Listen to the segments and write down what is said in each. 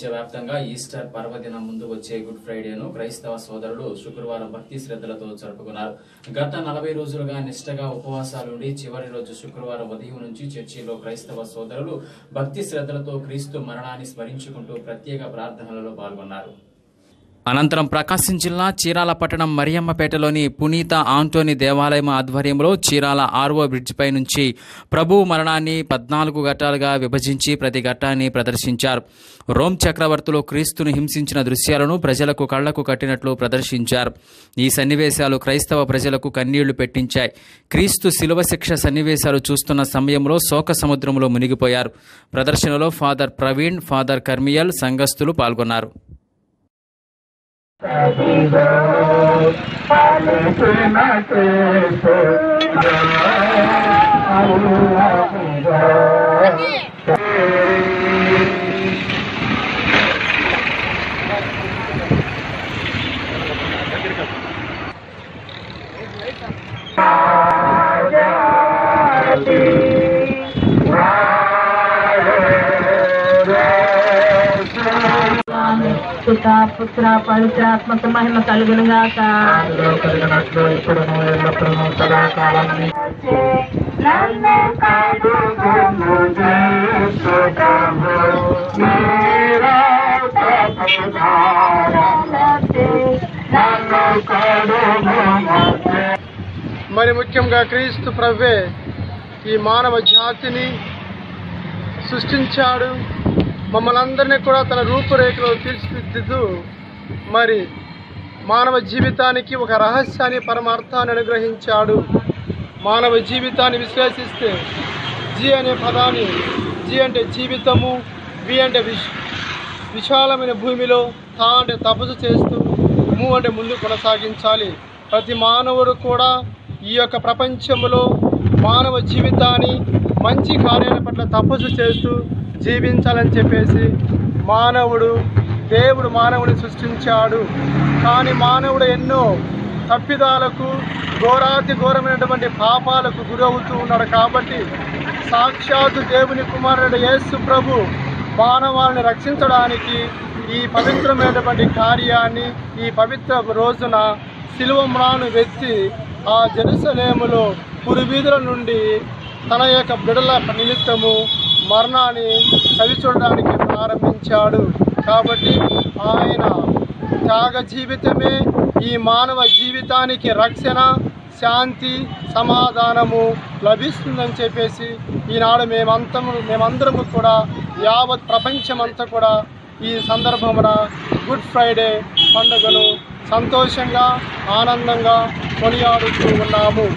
ప్రపంచవ్యాప్తంగా ఈస్టర్ పర్వదినం ముందు వచ్చే గుడ్ ఫ్రైడేను క్రైస్తవ సోదరులు శుక్రవారం భక్తి శ్రద్ధలతో జరుపుకున్నారు గత నలభై రోజులుగా నిష్టగా ఉపవాసాలుండి చివరి రోజు శుక్రవారం ఉదయం నుంచి చర్చిలో క్రైస్తవ సోదరులు భక్తి శ్రద్ధలతో క్రీస్తు మరణాన్ని స్మరించుకుంటూ ప్రత్యేక ప్రార్థనలలో పాల్గొన్నారు అనంతరం ప్రకాశం జిల్లా చీరాల పట్టణం మరియమ్మపేటలోని పునీత ఆంటోని దేవాలయం ఆధ్వర్యంలో చీరాల ఆర్వో బ్రిడ్జిపై నుంచి ప్రభు మరణాన్ని పద్నాలుగు ఘట్టాలుగా విభజించి ప్రతి ఘట్టాన్ని ప్రదర్శించారు రోమ్ చక్రవర్తులు క్రీస్తును హింసించిన దృశ్యాలను ప్రజలకు కళ్లకు కట్టినట్లు ప్రదర్శించారు ఈ సన్నివేశాలు క్రైస్తవ ప్రజలకు కన్నీళ్లు పెట్టించాయి క్రీస్తు శిలువ శిక్ష సన్నివేశాలు చూస్తున్న సమయంలో శోక సముద్రంలో మునిగిపోయారు ప్రదర్శనలో ఫాదర్ ప్రవీణ్ ఫాదర్ కర్మియల్ సంఘస్థులు పాల్గొన్నారు పిత పుత్ర పవిత్రాత్మక మహిమ కలుగును గాక కలిగినట్లు ఇప్పుడు ఎల్లప్పుడూ సదాకాలం నన్ను కడుగుము చేసుకము మీరా నన్ను కడుగుము మరి ముఖ్యంగా క్రీస్తు ప్రవ్వే ఈ మానవ జాతిని సృష్టించాడు మమ్మల్ని అందరినీ కూడా తన రూపురేఖలో తీర్చిదిద్దుతూ మరి మానవ జీవితానికి ఒక రహస్యాన్ని పరమార్థాన్ని అనుగ్రహించాడు మానవ జీవితాన్ని విశ్లేషిస్తే జీ అనే పదాన్ని జీ అంటే జీవితము వి అంటే విశ్ విశాలమైన భూమిలో తా అంటే తపస్సు చేస్తూ ము అంటే ముందు కొనసాగించాలి ప్రతి మానవుడు కూడా ఈ యొక్క ప్రపంచంలో మానవ జీవితాన్ని మంచి కార్యాల పట్ల తపస్సు చేస్తూ జీవించాలని చెప్పేసి మానవుడు దేవుడు మానవుని సృష్టించాడు కానీ మానవుడు ఎన్నో తప్పిదాలకు ఘోరాతి ఘోరమైనటువంటి పాపాలకు గురవుతూ ఉన్నాడు కాబట్టి సాక్షాత్తు దేవుని కుమారుడు యేసు ప్రభు మానవాళిని రక్షించడానికి ఈ పవిత్రమైనటువంటి కార్యాన్ని ఈ పవిత్ర రోజున శిలువమ్రాను వెత్తి ఆ జెరూసలేములో పురువీధుల నుండి తన యొక్క బిడల నిమిత్తము మరణాన్ని చవి చూడడానికి ప్రారంభించాడు కాబట్టి ఆయన త్యాగ జీవితమే ఈ మానవ జీవితానికి రక్షణ శాంతి సమాధానము లభిస్తుందని చెప్పేసి ఈనాడు మేమంతము మేమందరము కూడా యావత్ ప్రపంచమంతా కూడా ఈ సందర్భమున గుడ్ ఫ్రైడే పండుగను సంతోషంగా ఆనందంగా కొనియాడుతూ ఉన్నాము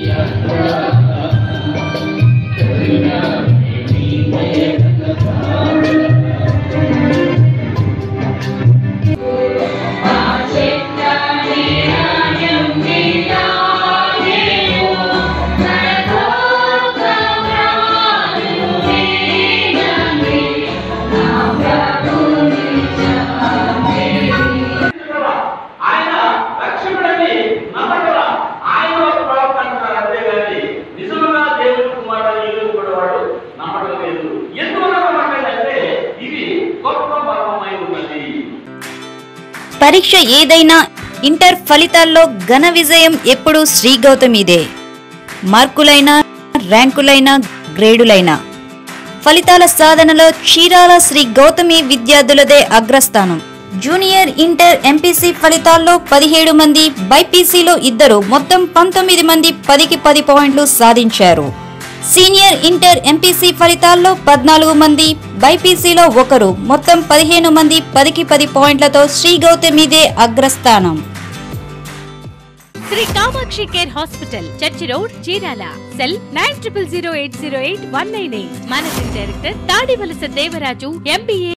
ఆయన రక్షకుడని నమ్మకల ఆయన ఒక ప్రవక్త అంటున్నారు అంతేగాని నిజంగా దేవుడి కుమారుడు ఈరోజు కూడా వాడు నమ్మకం లేదు ఎందుకు నమ్మకంటే ఇది గొప్ప మర్మమై ఉన్నది పరీక్ష ఏదైనా ఇంటర్ ఫలితాల్లో ఘన విజయం ఎప్పుడూ శ్రీ గౌతమిదే మార్కులైనా ర్యాంకులైనా గ్రేడులైనా ఫలితాల సాధనలో చీరాల శ్రీ గౌతమి విద్యార్థులదే అగ్రస్థానం జూనియర్ ఇంటర్ ఎంపీసీ ఫలితాల్లో పదిహేడు మంది బైపీసీలో ఇద్దరు మొత్తం పంతొమ్మిది మంది పదికి పది పాయింట్లు సాధించారు సీనియర్ ఇంటర్ ఎంపీసీ ఫలితాల్లో పద్నాలుగు మంది బైపీసీలో ఒకరు మొత్తం పదిహేను మంది పదికి పది పాయింట్లతో శ్రీ గౌతమిదే అగ్రస్థానం Sri Kamakshi care hospital church road Chirala cell nine triple zero eight zero eight one nine eight managing director Tadivalasa Devaraju MBA